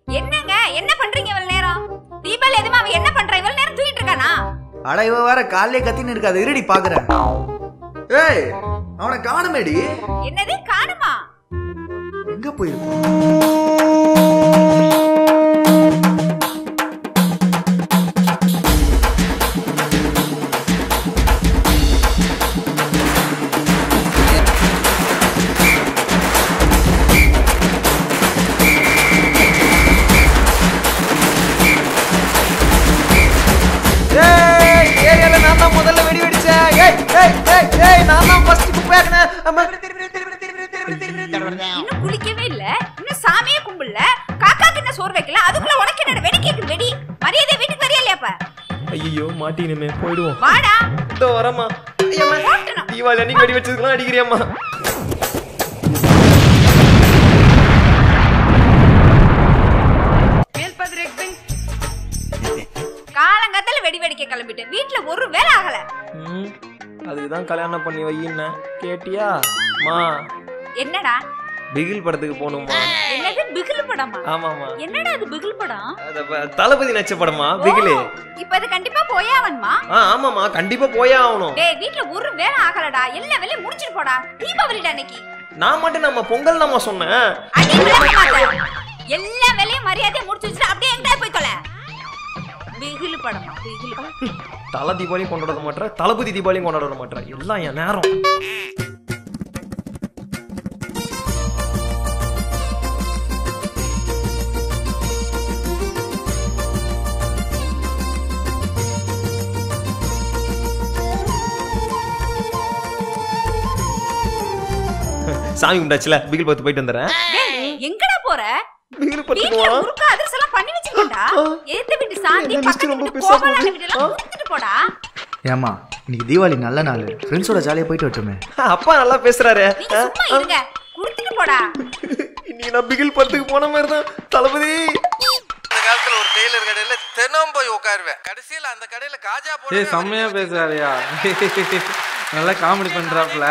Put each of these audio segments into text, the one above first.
என்னங்க என்ன பண்றீங்க இவ்வளவு நேரம் தீபாவளி எதுமா அவன் என்ன பண்றான் இவ்வளவு நேரம் தூங்கிட்டு இருக்கானா அட இவ வேற காலையிலே கத்தின்னு இருக்காது இருடி பாக்குறேன் ஏய் அவனை காணுமேடி என்னது காணுமா எங்க போயிருப்பான் ஏய் ஏரியால நான் தான் முதல்ல வெடி வெடிச்சேன் ஏய் ஏய் ஏய் ஏய் நான் தான் ஃபர்ஸ்ட் குப்பையாக்குனேன் அம்மா இன்னும் குளிக்கவே இல்ல இன்னும் சாமியே கும்பிடல காக்காக்கு என்ன சோறு வைக்கல அதுக்குள்ள உனக்கு என்னோட வெடி கேக்குது வெடி மரியாதை வீட்டுக்கு வரியா இல்லையாப்ப ஐயோ மாட்டினுமே போயிடுவோம் வாடா இதோ வரமா ஓட்டணும் தீபாவளி அன்னைக்கு வெடி வச்சதுக்கெல்லாம் அடிக்கிறியம்மா காலங்காத்தால வெடி வெடிக்க கிளம்பிட்டேன் வீட்டுல ஒரு வேலை ஆகல ம், அதுக்கு தான் கல்யாணம் பண்ணி வையின்ன கேட்டியா மா என்னடா பிகில் படத்துக்கு போகணுமா என்னது பிகில் படமா ஆமாமா என்னடா அது பிகில் படம் அத ப- தளபதி நச்ச படமா பிகிலு ஓ, இப்ப அது கண்டிப்பா போயே ஆவணுமா ஆ ஆமாமா கண்டிப்பா போயே ஆகணும் டேய் வீட்ல ஒரு வேலை ஆகலடா எல்லா வேலையும் முடிச்சிட்டு போடா தீபாவளிடா அன்னைக்கு நான் மட்டும் நம்ம பொங்கல் நம்ம சொன்னேன் அடி விளக்க மாட்டேன் எல்லா வேலையும் மரியாதையா முடிச்சு வச்சுட்டு அப்படியே எங்கடா போய் தொலை பிகில் படமா பிகில் படம் தலை தீபாவளியும் கொண்டாட மாட்டேன் தளபதி தீபாவளியும் கொண்டாட மாட்டேன் எல்லாம் என் நேரம் சாமி குண்டாச்சுல பிகில் பார்த்து போயிட்டு வந்துடுறேன் டேய் எங்கடா போற பிகில் பார்த்துக்கு வீட்ல போலாம் முறுக்கு அதிரசம் எல்லாம் பண்ணி வச்சிருக்கேன்டா எதிர்த்த வீட்டு சாந்தி என்ன list பக்கத்து ரொம்ப வீட்டு பெருசா கோபாலான போகுது. வீட்டு எல்லாம் கொடுத்துட்டு போடா ஏமா இன்னைக்கு தீபாவளி நல்ல நாள் ஃப்ரெண்ட்ஸோட ஜாலியா போயிட்டு வரட்டுமே அப்பா நல்லா பேசுறாரு நீங்க சும்மா இருங்க கொடுத்துட்டு போடா இன்னைக்கு நான் பிகில் படத்துக்கு போன மாதிரி தான் தளபதி அந்த காலத்துல ஒரு டெய்லர் கடையில தினம் போய் உட்காருவேன் கடைசியில அந்த கடையில காஜா போட ஏய் செம்மையா பேசுறாருயா நல்லா காமெடி பண்றாப்ல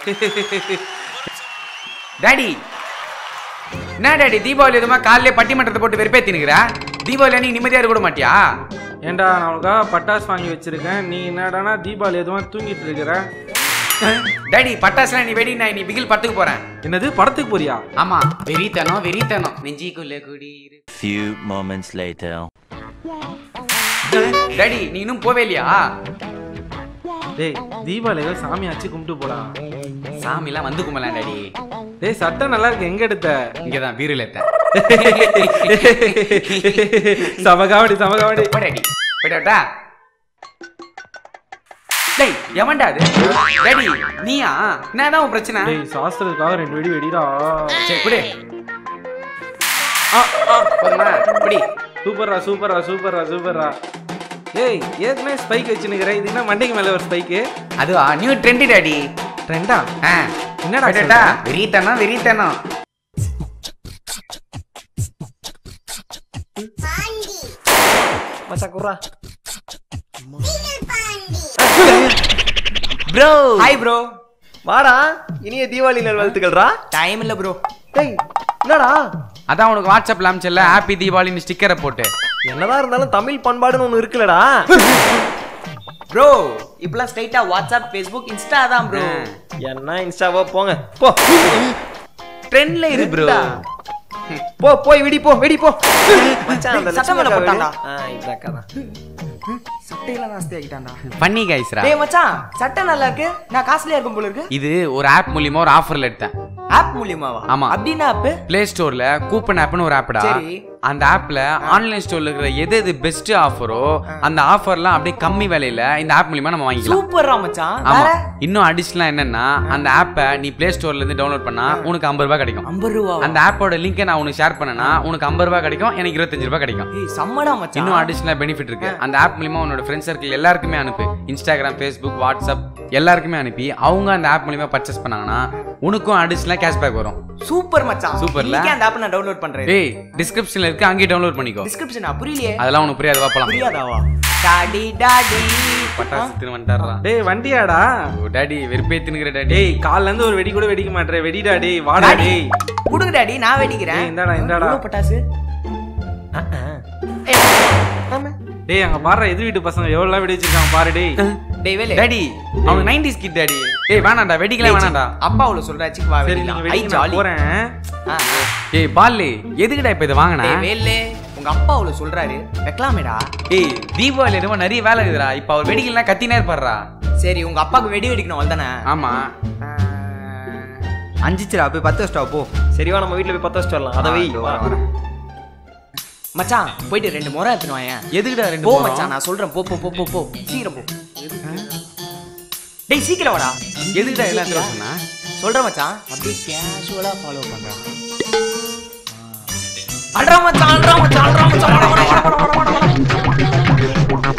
டாடி என்ன டாடி தீபாவளி எதுமா காலையிலே பட்டிமன்றத்தை போட்டு வெறுப்பேத்தினுக்கிற தீபாவளி அன்னைக்கு நிம்மதியா இருக்க கூட மாட்டியா ஏன்டா நான் உனக்காக பட்டாசு வாங்கி வச்சிருக்கேன் நீ என்னடானா தீபாவளி எதுவும் தூங்கிட்டு இருக்கிற டாடி பட்டாசுலாம் நீ வெடி நான் நீ பிகில் பத்துக்கு போறேன் என்னது படத்துக்கு போறியா ஆமா வெறித்தனம் வெறித்தனம் நெஞ்சிக்குள்ள குடியிரு Few moments later. டாடி நீ இன்னும் போவே இல்லையா டேய் தீபாவளி ஏதோ சாமி ஆச்சு கும்பிட்டு போடா சாமிலாம் வந்து கும்பலாம் டாடி டேய் சட்டை நல்லா இருக்கு எங்க எடுத்த இங்கதான் வீரில் ஏத்த சமகாவடி சமகாவடி போ டாடி போயிட்டா டேய் எவன்டா அது டாடி நீயா என்னதான் உன் பிரச்சனை டேய் சாஸ்திரத்துக்காக ரெண்டு வெடி வெடிடா சரி குடு ஆ ஆ போதுமா குடி சூப்பர்ரா சூப்பர்ரா சூப்பர்ரா சூப்பர்ரா டேய் ஏற்கனவே ஸ்பைக் வச்சுனுக்கிற இது என்ன மண்டைக்கு மேல ஒரு ஸ்பைக்கு அதுவா நியூ ட்ரெண்ட் டாடி ட்ரெண்டா ஆ என்னடா போயிட்டா சொல்ற? வெறித்தனம் வெறித்தனம் மச்சா குர்ரா ப்ரோ ஹாய் ப்ரோ வாடா இனிய தீபாவளி நல்வாழ்த்துக்கள்ரா டைம் இல்ல ப்ரோ டேய் என்னடா அதான் உனக்கு வாட்ஸ்அப்ல அனுப்பிச்சல ஹாப்பி தீபாவளின்னு ஸ்டிக்கரை போட்டு என்னதான் இருந்தாலும் தமிழ் பண்பாடுன்னு ஒண்ணு இருக்குல்லடா ப்ரோ இப்பெல்லாம் ஸ்ட்ரைட்டா வாட்ஸ்அப் ஃபேஸ்புக் இன்ஸ்டா தான் ப்ரோ என்ன இன்ஸ்டாவோ போங்க போ ட்ரெண்ட்ல இரு ப்ரோ போ போய் வெடி போ வெடி போ மச்சான் அந்த சட்டை மேல லட்சுமி அக்கா போட்டான்டா. வெடி. ஆ இதாக்கா தான் சட்டையெல்லாம் நாஸ்தி ஆகிட்டான்டா பண்ணி கைஸ்ரா டேய் மச்சான் சட்டை நல்லா இருக்கு நான் காஸ்ட்லியா இருக்கும் போல இருக்கு இது ஒரு ஆப் மூலியமா ஒரு ஆஃபர்ல எடுத்தேன் ஆப் மூலியமாவா ஆமா. அப்படின்னா ஆப் பிளே ஸ்டோர்ல கூப்பன் ஆப்னு ஒரு ஆப்டா சரி. அந்த ஆப்ல ஆன்லைன் ஸ்டோர்ல இருக்கிற எது எது பெஸ்ட் ஆஃபரோ அந்த ஆஃபர்லாம் அப்படியே கம்மி விலையில இந்த ஆப் மூலியமா நம்ம வாங்கிக்கலாம் சூப்பர்ரா மச்சான் ஆமா வேற இன்னும் அடிஷனலா என்னன்னா அந்த ஆப்பை நீ பிளே ஸ்டோர்ல இருந்து டவுன்லோட் பண்ணா உனக்கு ஐம்பது ரூபாய் கிடைக்கும் ஐம்பது ரூபா அந்த ஆப்போட லிங்கை நான் உனக்கு ஷேர் பண்ணனா உனக்கு ஐம்பது ரூபாய் கிடைக்கும் எனக்கு இருபத்தஞ்சு ரூபாய் கிடைக்கும் ஏய் செம்மடா மச்சான் இன்னும் அடிஷனல் பெனிஃபிட் இருக்கு அந்த ஆப் மூலியமா உன்னோட ஃப்ரெண்ட் சர்க்கிள் எல்லாருக்குமே அனுப்பு இன்ஸ்டாகிராம் ஃபேஸ்புக் வாட்ஸ்அப் எல்லாருக்குமே அனுப்பி அவங்க அந்த ஆப் மூலியமா பர்ச்சேஸ் பண்ணாங்கன்னா உனக்கும் அடிஷனலா கேஷ்பேக் வரும் சூப்பர் மச்சான் சூப்பர்ல? இன்னைக்கே அந்த ஆப் நான் டவுன்லோட் பண்றேன் ஏய் டிஸ்கிரிப்ஷன்ல இருக்கு அங்கேயே டவுன்லோட் பண்ணிக்கோ டிஸ்கிரிப்ஷனா புரியலையே அதெல்லாம் உனக்கு புரியாது வாப்பலாம் புரியாதாவா டாடி டாடி பட்டாசு தின்னு வந்துட்டாரா டேய் வண்டியாடா ஓ டாடி வெறுப்பேத்துனுங்கிற டாடி டேய் கால்ல இருந்து ஒரு வெடி கூட வெடிக்க மாட்டேற வெடிடா டேய் வாடா டாடி டேய் குடுங்க டாடி நான் வெடிக்கிறேன் ஏய், இந்தாடா, இந்தாடா. எவ்வளவு பட்டாசு டேய் அங்க பாரு எது வீட்டு பசங்க எவ்வளவு வெடி வச்சிருக்காங்க பாரு டேய் டேய் வேலு டாடி அவங்க 90s கிட் டாடி டேய் வேணாம்டா வெடிக்கலாம் வேணாம்டா அப்பா அவ்வளவு சொல்றாச்சு வா சரி வெடிக்கலாம். நீங்க ஐ வெடிங்க நான் ஜாலி போறேன் ஆ, ஆ. ஏய் பால்லு எதுக்குடா இப்ப இதை வாங்கின டேய் வேலு உங்க அப்பா அவ்வளவு சொல்றாரு வைக்கலாமேடா ஏய் தீபாவளி என்னமோ நிறைய வேலை இருக்குதுடா இப்ப அவர் வெடிக்கலாம் கத்தினே இருப்பாருடா சரி உங்க அப்பாவுக்கு வெடி வெடிக்கணும் அவ்வளவுதானே ஆமா அஞ்சிச்சுடா போய் பத்து வச்சிட்டா போ சரிவா நம்ம வீட்ல போய் பத்து வச்சுட்டு வரலாம் அதை வை வர வர மச்சான் போயிட்டு ரெண்டு முறை எடுத்துன்னு வாயேன் எதுக்குடா ரெண்டு போ போறோம்? மச்சான் நான் சொல்றேன் போ போ போ போ போ சீக்கிரம் போ டேய் சீக்கிரம் வாடா எதுக்குடா எல்லாம் எடுத்துட்டு வர சொன்னா சொல்றேன் மச்சான் அப்படியே கேஷுவலா ஃபாலோ பண்றான் அல்றா மச்சான் அல்றா மச்சான் அல்றா மச்சான் வாடா, வாடா, வாடா, வாடா, வாடா, வாடா.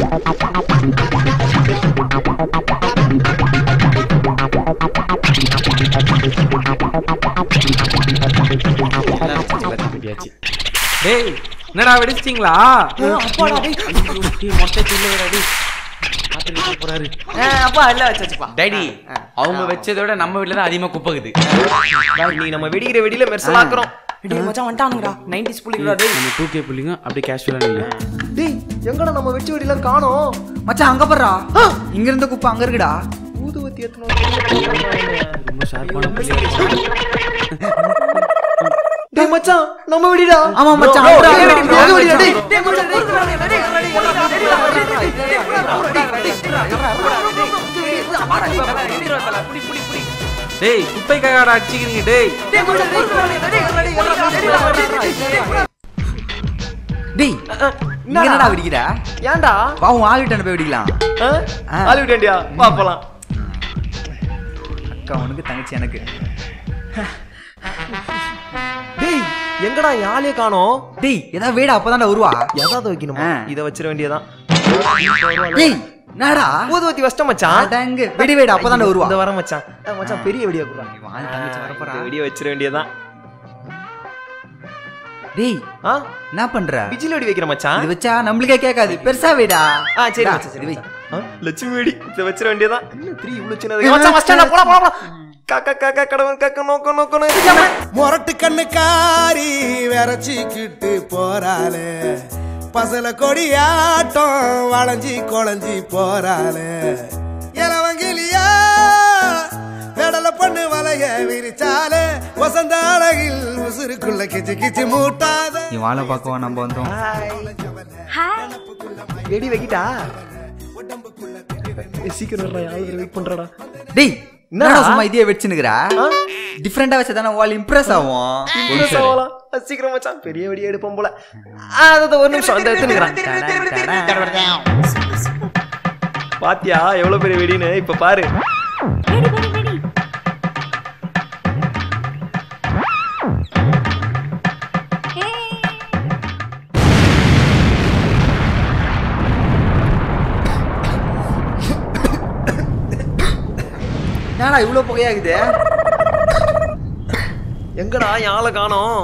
டேய் என்னடா வெடிச்சிட்டீங்களா அப்பாடா டேய் மொட்டை சில்லுடா டேய் பாத்துட்டு போறாரு ஆ, அப்பா எல்லாம் வச்சாச்சுப்பா டாடி ஆ, ஆ. அவங்க வச்சதை விட நம்ம வீட்ல தான் அதிகமா குப்பைக்குது நீ நம்ம வெடிக்கிற வெடியில மெர்சலாக்குறோம் டேய் மச்சான் வந்துட்டானுங்கடா 90s புள்ளிங்கடா டேய் நம்ம டூ கே புள்ளிங்க அப்படியே கேஷுவலா இல்ல டேய் எங்கடா நம்ம வெடி வெடிலாம் காணோம் மச்சான் அங்க பாருடா இங்க இருந்த குப்பை அங்க இருக்குடா ஊதுவத்தி எத்தனை ரொம்ப ஷார்ப்பான டேய் மச்சான் நம்ம வெடிடா ஆமா மச்சான், Bro, அப்புறம் டேய், வெடி, bro, bro, வெடிடா, மச்சான். டேய். டேய் குப்பை கையாடா அடிச்சுக்கிறீங்க டேய் டேய் இங்க என்னடா வெடிக்கிற ஏன்டா பாவம் ஆள் வீட்டாண்ட போய் வெடிக்கலாம் ஆ? ஹாலிவுட்டேண்டியா வா போலாம் அக்கா உனக்கு தங்கச்சி எனக்கு டேய் எங்கடா யாழையே காணோம் டேய் ஏதாவது வேடா அப்பதான்டா வருவா எதாவது வைக்கணுமா ஆ. இத வச்சிர வேண்டியதான் டேய் என்னடா ஊதுவத்தி வச்சிட்ட மச்சான் அடங்கு வெடி வேடா அப்பதான்டா வருவா இந்த வர மச்சான் ஆ, மச்சான் பெரிய வெடியா குடுறா ஆள் தங்கச்சி வரப்போறா இந்த வெடிய வச்சிர வேண்டியதான் டேய் ஆ என்ன பண்ற விஜில் வெடி வைக்கிற மச்சான் இது வச்சா நம்மளுக்கே கேட்காது பெருசா வேடா ஆ சரி டா, மச்சான் சரி வை. வை லட்சுமி வெடி இத வச்சிர வேண்டியதான் என்ன த்ரீ இவ்வளவு சின்னது மச்சான் மச்சான் போடா போடா போடா காக்கா காக்கா கடவன் காக்கா நோக்க நோக்கணும் முரட்டு கண்ணுக்காரி விரச்சிக்கிட்டு போறாளே பசல கொடியாட்டம் வளைஞ்சி குழஞ்சி போறாளே இளவங்கிலியா கடலை பண்ணு வலைய விரிச்சாலே வசந்த அழகில் உசுருக்குள்ள கிச்சு கிச்சு மூட்டாத நீ வாழை பார்க்கவா நம்ம வந்தோம் ஹாய் வெடி வைக்கிட்டா ஏய், சீக்கிரம் வர்றா யாரும் வெயிட் பண்றடா டேய் என்னடா? என்னடா சும்மா இதே வச்சுனுக்குற டிஃப்ரெண்டா வச்சா தானே வால் இம்ப்ரெஸ் ஆகும் Impress ஆகலாம். அது சீக்கிரம் மச்சான் பெரிய வெடியா எடுப்போம் போல ஆ, அது ஒரு நிமிஷம் அந்த எடுத்துனுக்குறான் பாத்தியா எவ்வளவு பெரிய வெடின்னு இப்ப பாரு வெடி வெடி வெடி ஏய் என்னடா இவ்வளவு புகையாகுது எங்கடா யாழை காணோம்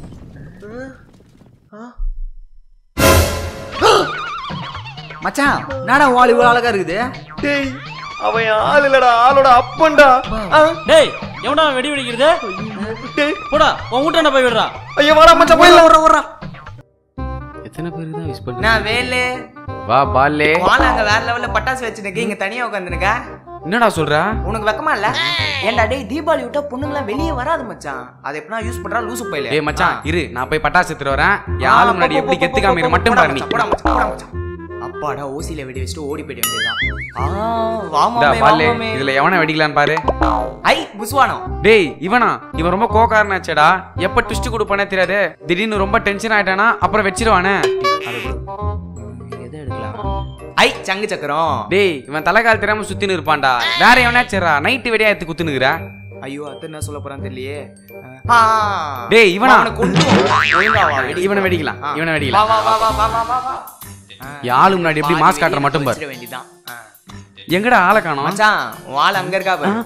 மச்சான் என்னடா வால் இவ்வளவு அழகா இருக்குது டேய் அவன் ஆள் இல்லடா ஆளோட அப்பன்டா ஆ, டேய் எவன்டா வெடி வெடிக்கிறது டேய் போடா உன் வீட்டாண்ட போய் விடுறா ஐயோ வாடா மச்சான் போயிடலாம் எத்தனை பேருக்கு தான் விஷ் பண்ண நான் வேலு வா பால்லே வாழ அங்க வேற லெவல்ல பட்டாசு வச்சுனுக்கு இங்க தனியா உட்காந்துருக்க என்னடா சொல்ற உனக்கு வெக்கமா இல்ல ஏன்டா டேய் தீபாவளி விட்டா பொண்ணுங்களாம் வெளியே வராது மச்சான் அது எப்படின்னா யூஸ் பண்றா லூசு பையில ஏய் மச்சான் இரு நான் போய் பட்டாசு எடுத்துட்டு வரேன் யாரும் முன்னாடி எப்படி கெத்து காமிக்கிற மட்டும் பாரு நீ அப்பாடா ஓசில வெடி வச்சுட்டு ஓடி போயிட வேண்டியதுதான் ஆ வாமாமே இந்தா பால்லே வாமாமே இதுல எவனை வெடிக்கலான்னு பாரு ஐ புஸ்வானம் டேய் இவனா இவன் ரொம்ப கோக்காரனாச்சேடா எப்ப ட்விஸ்ட் கொடுப்பானே தெரியாது திடீர்னு ரொம்ப டென்ஷன் ஆயிட்டானா அப்புறம் வச்சிருவானே எதை எடுக்கலாம் ஐ சங்கு சக்கரம் டேய் இவன் தலைகால் தெரியாம சுத்தின்னு இருப்பான்டா வேற எவனாச்சரா நைட்டு வெடியா எடுத்து குத்துனுக்குற ஐயோ அத்தை என்ன சொல்ல போறான்னு தெரியலையே ஆ. டேய், இவனா? அவனை கொண்டு வா. ஒழுங்கா வா, வெடி. இவனை வெடிக்கலாம் ஆ. இவனை வா வெடிக்கலாம் வா வா வா வா வா வா வா ஆ. யாழு முன்னாடி எப்படி பாதி மாஸ் காட்டுற வெடியை மட்டும் பாரு வச்சிட வேண்டியதுதான். ஆ. எங்கடா ஆளை காணோம் மச்சான் வால் அங்க இருக்கா பாரு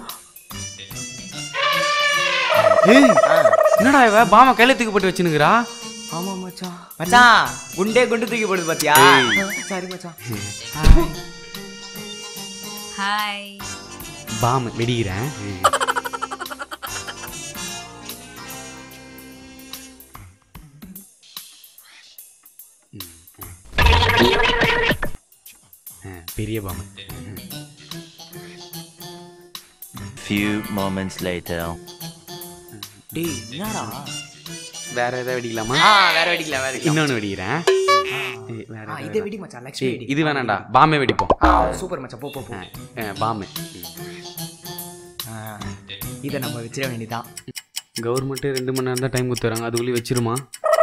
ஏய் என்னடா இவ பாம கையில தூக்கி போட்டு வச்சுனுக்குறா ஆமா மச்சான் மச்சான் குண்டே குண்டு தூக்கி போடுது பாத்தியா சாரி மச்சான் ஹாய் பாம் வெடிக்கிறேன் ஆ, பெரிய பாம்பு Few moments later. டேய் என்னடா வேற ஏதாவது வெடிக்கலாமா ஆ வேற வெடிக்கலாம் வேற வெடிக்கலாம். இன்னொன்னு வெடிக்கிறேன் ஏய், வேற ஆ, ஏதாவது இதை வெடி மச்சான் லக்ஷ்மி ஏய், வெடி இது வேணாம்டா பாம்பே வெடிப்போம் ஆ சூப்பர் மச்சான் போ போ போ பாம்பு ஆ, இதை நம்ம வச்சிட வேண்டியதான் கவர்மெண்ட் ரெண்டு மணி நேரம் தான் டைம் கொடுத்துறாங்க அதுக்குள்ளே வச்சிருமா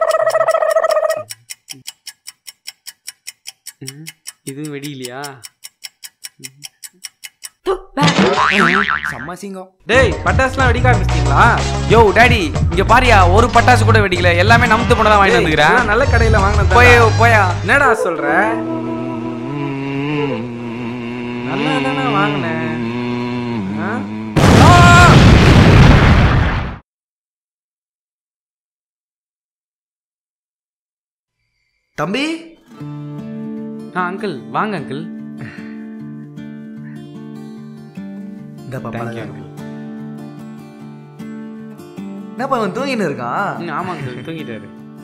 ம், இதுவும் வெடி இல்லையா செம்ம சிங்கம் டேய் பட்டாசுலாம் வெடிக்க ஆரம்பிச்சிட்டீங்களா யோ டாடி இங்க பாரியா ஒரு பட்டாசு கூட வெடிக்கல எல்லாமே நமத்து பண்ண தான் வாங்கிட்டு வந்துக்கிறேன் நல்ல கடையில வாங்கினது போய் போயா என்னடா சொல்ற நல்லா தானே வாங்கினேன் ஆ? தம்பி ஆ அங்கிள் வாங்க அங்கிள் இந்த பாப்பா தேங்க்யூ அங்கிள் என்னப்பா அவன் தூங்கின்னு இருக்கான் ம், ஆமா அங்கிள் தூங்கிட்டாரு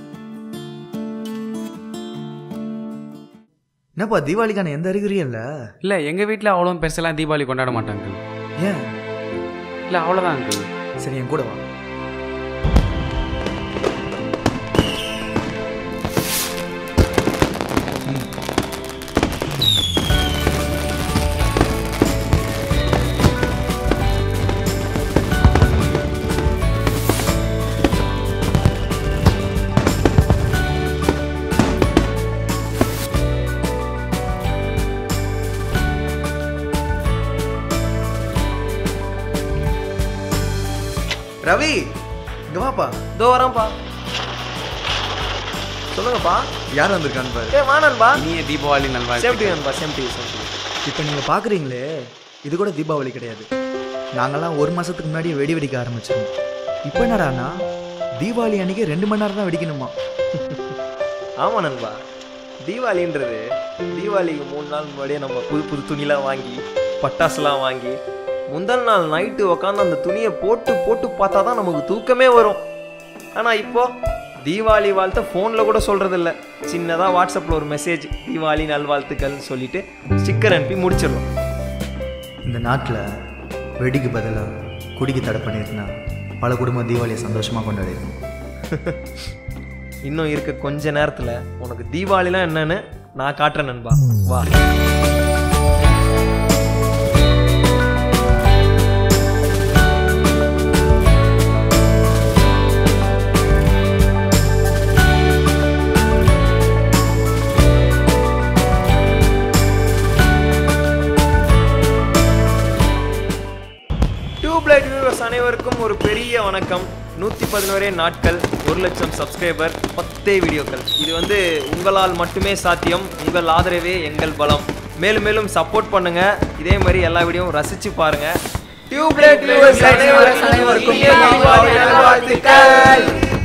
என்னப்பா தீபாவளிக்கான எந்த அறிகுறியும் இல்ல இல்ல எங்க வீட்ல அவ்வளோ பெருசெல்லாம் தீபாவளி கொண்டாட மாட்டாங்க அங்கிள் ஏன் இல்ல அவ்வளோதான் அங்கிள் சரி என் கூட வா ரவி இங்க வாப்பா இதோ வரேன்ப்பா சொல்லுங்கப்பா யார் வந்திருக்கான்னு பாரு ஏ வானன்பா இனிய தீபாவளி நல்வாழ்த்து சேஃப்டி வேணும்பா சேஃப்டி சேஃப்டி இப்போ நீங்க பாக்குறீங்களே இது கூட தீபாவளி கிடையாது நாங்கெல்லாம் ஒரு மாசத்துக்கு முன்னாடியே வெடி வெடிக்க ஆரம்பிச்சிருவோம் இப்போ என்னடான்னா தீபாவளி அன்னைக்கு ரெண்டு மணி நேரம் தான் வெடிக்கணுமா ஆமா நண்பா தீபாவளின்றது தீபாவளிக்கு மூணு நாள் முன்னாடியே நம்ம புது புது துணிலாம் வாங்கி பட்டாசுலாம் வாங்கி முந்தல் நாள் நைட்டு உக்காந்து அந்த துணியை போட்டு போட்டு பார்த்தா தான் நமக்கு தூக்கமே வரும் ஆனால் இப்போ தீபாவளி வாழ்த்தை ஃபோனில் கூட சொல்கிறது இல்ல சின்னதாக வாட்ஸ்அப்பில் ஒரு மெசேஜ் தீபாவளி நல்வாழ்த்துக்கள்னு சொல்லிட்டு ஸ்டிக்கர் அனுப்பி முடிச்சிடலாம் இந்த நாட்டில் வெடிக்கு பதிலாக குடிக்கு தடை பண்ணியிருந்தா பல குடும்பம் தீபாவளியை சந்தோஷமாக கொண்டாடிருக்கும் இன்னும் இருக்க கொஞ்ச நேரத்தில் உனக்கு தீபாவளிலாம் என்னன்னு நான் காட்டுறேன் நண்பா வா டியூப்லைட் வியூவர்ஸ் அனைவருக்கும் ஒரு பெரிய வணக்கம் நூற்றி பதினோரே நாட்கள் ஒரு லட்சம் சப்ஸ்கிரைபர் பத்தே வீடியோக்கள் இது வந்து உங்களால் மட்டுமே சாத்தியம் உங்கள் ஆதரவே எங்கள் பலம் மேலும் மேலும் சப்போர்ட் பண்ணுங்க இதே மாதிரி எல்லா வீடியோவும் ரசிச்சு பாருங்க டியூப்லைட் வியூவர்ஸ் அனைவருக்கும் இனிய தீபாவளி நல்வாழ்த்துக்கள்